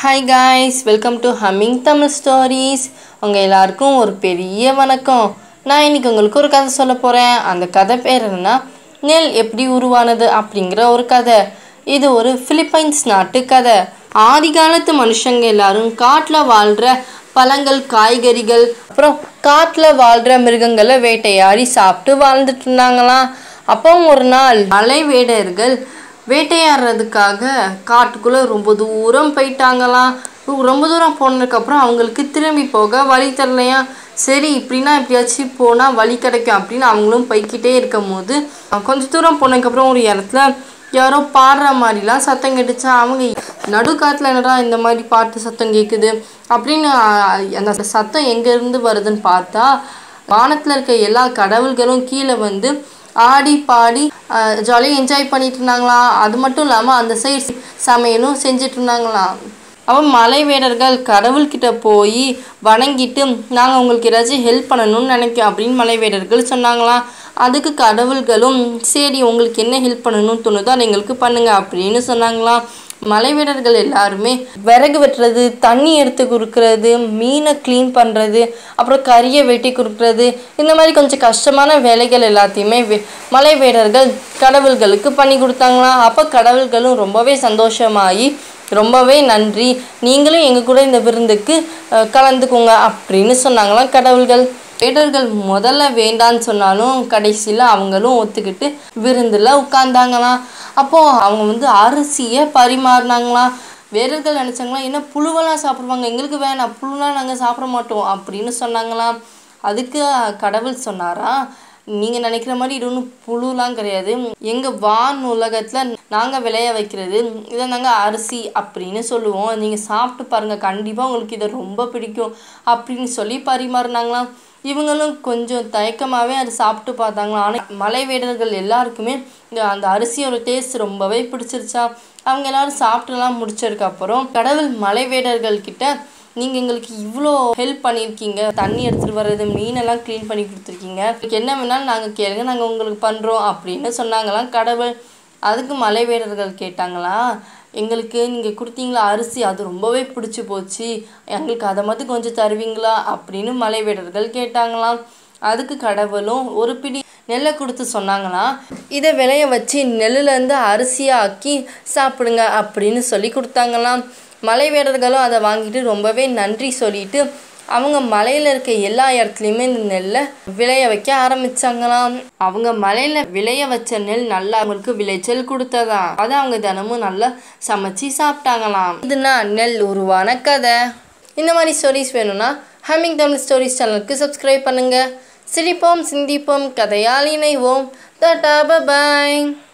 hi guys welcome to humming Tamil stories உங்கள் எல்லாருக்கும் ஒரு பெரிய வணக்கம் நான் இன்னைக்கு உங்களுக்கு ஒரு கதை சொல்ல போகிறேன் அந்த கதை பேர் என்னன்னா நெல் எப்படி உருவானது அப்படிங்கிற ஒரு கதை இது ஒரு பிலிப்பைன்ஸ் நாட்டு கதை ஆதி காலத்து மனுஷங்க எல்லாரும் காட்டில் வாழ்கிற பழங்கள் காய்கறிகள் அப்புறம் காட்டில் வாழ்கிற மிருகங்களை வேட்டையாடி சாப்பிட்டு வாழ்ந்துட்டு இருந்தாங்களாம் அப்போ ஒரு நாள் மலை வேடையர்கள் வேட்டையாடுறதுக்காக காட்டுக்குள்ளே ரொம்ப தூரம் போயிட்டாங்களாம் ரொம்ப தூரம் போனதுக்கப்புறம் அவங்களுக்கு திரும்பி போக வழி தரலையா சரி இப்படின்னா எப்படியாச்சும் போனால் வழி கிடைக்கும் அப்படின்னு அவங்களும் போய்க்கிட்டே இருக்கும் போது கொஞ்சம் தூரம் போனதுக்கப்புறம் ஒரு இடத்துல யாரோ பாடுற மாதிரிலாம் சத்தம் கேட்டுச்சா அவங்க நடுக்காட்டில் என்னடா இந்த மாதிரி பாட்டு சத்தம் கேட்குது அப்படின்னு அஹ், அந்த சத்தம் எங்கேருந்து வருதுன்னு பார்த்தா வானத்தில் இருக்க எல்லா கடவுள்களும் கீழே வந்து ஆடி பாடி ஜாலியாக என்ஜாய் பண்ணிட்டு இருந்தாங்களாம் அது மட்டும் இல்லாமல் அந்த சைடு சமையலும் செஞ்சுட்டு இருந்தாங்களாம் அவன் மலை வீரர்கள் கடவுள்கிட்ட போய் வணங்கிட்டு நாங்கள் உங்களுக்கு ஏதாச்சும் ஹெல்ப் பண்ணணும்னு நினைக்கிறோம் அப்படின்னு மலை வீரர்கள் சொன்னாங்களாம் அதுக்கு கடவுள்களும் சரி உங்களுக்கு என்ன ஹெல்ப் பண்ணணும்னு தோணுதோ அதை எங்களுக்கு பண்ணுங்க அப்படின்னு சொன்னாங்களாம் மலை வீரர்கள் எல்லாருமே விறகு வெட்டுறது தண்ணி எடுத்து கொடுக்கறது மீனை க்ளீன் பண்ணுறது அப்புறம் கறியை வெட்டி கொடுக்கறது இந்த மாதிரி கொஞ்சம் கஷ்டமான வேலைகள் எல்லாத்தையுமே வே- மலை வீரர்கள் கடவுள்களுக்கு பண்ணி கொடுத்தாங்களாம் அப்போ கடவுள்களும் ரொம்பவே சந்தோஷமாகி ரொம்பவே நன்றி நீங்களும் எங்கள் கூட இந்த விருந்துக்கு அஹ், கலந்துக்கோங்க அப்படின்னு சொன்னாங்களாம் கடவுள்கள் வேடர்கள் முதல்ல வேண்டான்னு சொன்னாலும் கடைசியில் அவங்களும் ஒத்துக்கிட்டு விருந்தில் உட்கார்ந்தாங்களாம் அப்போது அவங்க வந்து அரிசியை பரிமாறினாங்களாம் வேடர்கள் நினச்சாங்களாம் என்ன புழுவெல்லாம் சாப்பிடுவாங்க எங்களுக்கு வேணாம் புழுலாம் நாங்கள் சாப்பிட மாட்டோம் அப்படின்னு சொன்னாங்களாம் அதுக்கு கடவுள் சொன்னாரா நீங்கள் நினைக்கிற மாதிரி இது ஒன்றும் புழுலாம் கிடையாது எங்கள் வான் உலகத்தில் நாங்கள் விளைய வைக்கிறது இதை நாங்கள் அரிசி அப்படின்னு சொல்லுவோம் நீங்கள் சாப்பிட்டு பாருங்கள் கண்டிப்பாக உங்களுக்கு இதை ரொம்ப பிடிக்கும் அப்படின்னு சொல்லி பரிமாறினாங்களாம் இவங்களும் கொஞ்சம் தயக்கமாகவே அதை சாப்பிட்டு பார்த்தாங்களாம் ஆனால் மலை வேடர்கள் எல்லாருக்குமே இந்த அந்த அரிசியோட டேஸ்ட் ரொம்பவே பிடிச்சிருச்சா அவங்க எல்லாரும் சாப்பிட்டுலாம் முடிச்சதுக்கு அப்புறம் கடவுள் மலை வேடர்கள் கிட்ட நீங்கள் எங்களுக்கு இவ்வளோ ஹெல்ப் பண்ணியிருக்கீங்க தண்ணி எடுத்துகிட்டு வர்றது மீனெல்லாம் க்ளீன் பண்ணி கொடுத்துருக்கீங்க உங்களுக்கு என்ன வேணாலும் நாங்கள் கேளுங்க நாங்கள் உங்களுக்கு பண்ணுறோம் அப்படின்னு சொன்னாங்களாம் கடவுள் அதுக்கு மலை வீரர்கள் கேட்டாங்களா எங்களுக்கு நீங்கள் கொடுத்தீங்களா அரிசி அது ரொம்பவே பிடிச்சி போச்சு எங்களுக்கு அதை மட்டும் கொஞ்சம் தருவீங்களா அப்படின்னு மலை வீரர்கள் கேட்டாங்களாம் அதுக்கு கடவுளும் ஒரு பிடி நெல்லை கொடுத்து சொன்னாங்களாம் இதை விளைய வச்சு நெல்லுலேருந்து அரிசியாக ஆக்கி சாப்பிடுங்க அப்படின்னு சொல்லி கொடுத்தாங்களாம் மலை வீரர்களும் அதை வாங்கிட்டு ரொம்பவே நன்றி சொல்லிட்டு அவங்க மலையில் இருக்க எல்லா இடத்துலையுமே இந்த நெல்லை விளைய வைக்க ஆரம்பிச்சாங்களாம் அவங்க மலையில் விளைய வச்ச நெல் நல்லா அவங்களுக்கு விளைச்சல் கொடுத்ததா அதை அவங்க தினமும் நல்லா சமைச்சு சாப்பிட்டாங்களாம் இதுனா நெல் உருவான கதை இந்த மாதிரி ஸ்டோரிஸ் வேணும்னா ஹமிங் தமிழ் ஸ்டோரிஸ் சேனலுக்கு சப்ஸ்கிரைப் பண்ணுங்க சிரிப்போம் சிந்திப்போம் கதையால் இணைவோம் டாடா பாய்